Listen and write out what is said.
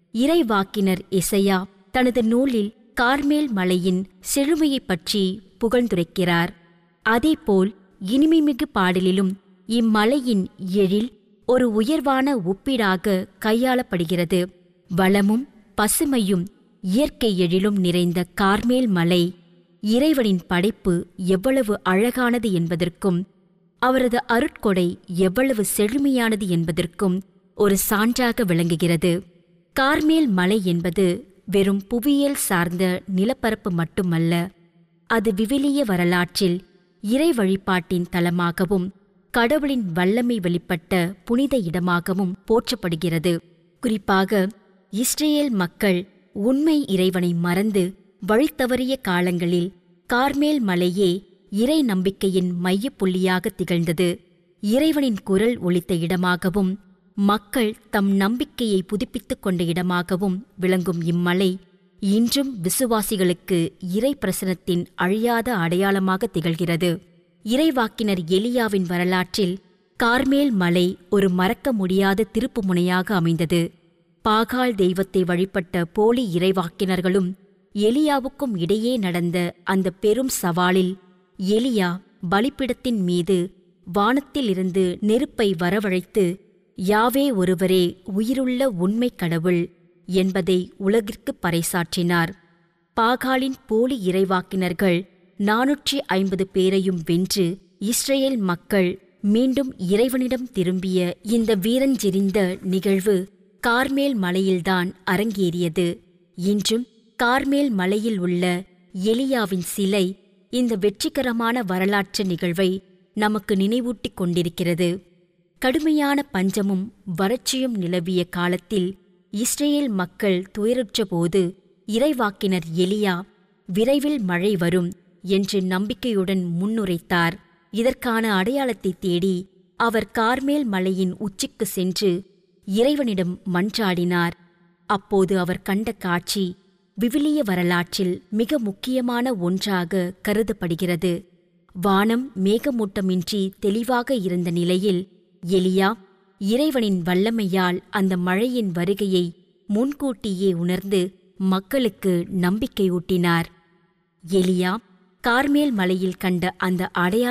இறைவாக்கினர் இசையா தனது நூலில் கார்மேல் மலையின் செழுமையைப் பற்றி புகழ்ந்துரைக்கிறார் அதேபோல் இனிமைமிகு பாடலிலும் இம்மலையின் எழில் ஒரு உயர்வான ஒப்பீடாக கையாளப்படுகிறது வளமும் பசுமையும் இயற்கை எழிலும் நிறைந்த கார்மேல் மலை இறைவனின் படைப்பு எவ்வளவு அழகானது என்பதற்கும் அவரது அருட்கொடை எவ்வளவு செழுமையானது என்பதற்கும் ஒரு சான்றாக விளங்குகிறது கார்மேல் மலை என்பது வெறும் புவியியல் சார்ந்த நிலப்பரப்பு மட்டுமல்ல அது விவிலிய வரலாற்றில் இறை வழிபாட்டின் தலமாகவும் கடவுளின் வல்லமை வெளிப்பட்ட புனித இடமாகவும் போற்றப்படுகிறது குறிப்பாக இஸ்ரேல் மக்கள் உண்மை இறைவனை மறந்து வழித்தவறிய காலங்களில் கார்மேல் மலையே இறை நம்பிக்கையின் மையப்புள்ளியாக திகழ்ந்தது இறைவனின் குரல் ஒலித்த இடமாகவும் மக்கள் தம் நம்பிக்கையை புதுப்பித்துக் கொண்ட இடமாகவும் விளங்கும் இம்மலை இன்றும் விசுவாசிகளுக்கு இறை பிரசனத்தின் அழியாத அடையாளமாக திகழ்கிறது இறைவாக்கினர் எலியாவின் வரலாற்றில் கார்மேல் மலை ஒரு மறக்க முடியாத திருப்பு முனையாக அமைந்தது பாகால் தெய்வத்தை வழிபட்ட போலி இறைவாக்கினர்களும் எலியாவுக்கும் இடையே நடந்த அந்த பெரும் சவாலில் எலியா பலிப்பிடத்தின் மீது வானத்திலிருந்து நெருப்பை வரவழைத்து யாவே ஒருவரே உயிருள்ள உண்மை கடவுள் என்பதை உலகிற்கு பறைசாற்றினார் பாகாலின் போலி இறைவாக்கினர்கள் நானூற்றி ஐம்பது பேரையும் வென்று இஸ்ரேல் மக்கள் மீண்டும் இறைவனிடம் திரும்பிய இந்த வீரஞ்செறிந்த நிகழ்வு கார்மேல் மலையில்தான் அரங்கேறியது இன்றும் கார்மேல் மலையில் உள்ள எலியாவின் சிலை இந்த வெற்றிகரமான வரலாற்று நிகழ்வை நமக்கு நினைவூட்டிக் கொண்டிருக்கிறது கடுமையான பஞ்சமும் வறட்சியும் நிலவிய காலத்தில் இஸ்ரேல் மக்கள் துயருற்றபோது இறைவாக்கினர் எலியா விரைவில் மழை வரும் என்று நம்பிக்கையுடன் முன்னுரைத்தார் இதற்கான அடையாளத்தை தேடி அவர் கார்மேல் மலையின் உச்சிக்கு சென்று இறைவனிடம் மன்றாடினார் அப்போது அவர் கண்ட காட்சி விவிலிய வரலாற்றில் மிக முக்கியமான ஒன்றாக கருதப்படுகிறது வானம் மேகமூட்டமின்றி தெளிவாக இருந்த நிலையில் எலியா இறைவனின் வல்லமையால் அந்த மழையின் வருகையை முன்கூட்டியே உணர்ந்து மக்களுக்கு நம்பிக்கையூட்டினார் எலியா கார்மேல் மலையில் கண்ட அந்த அடையாள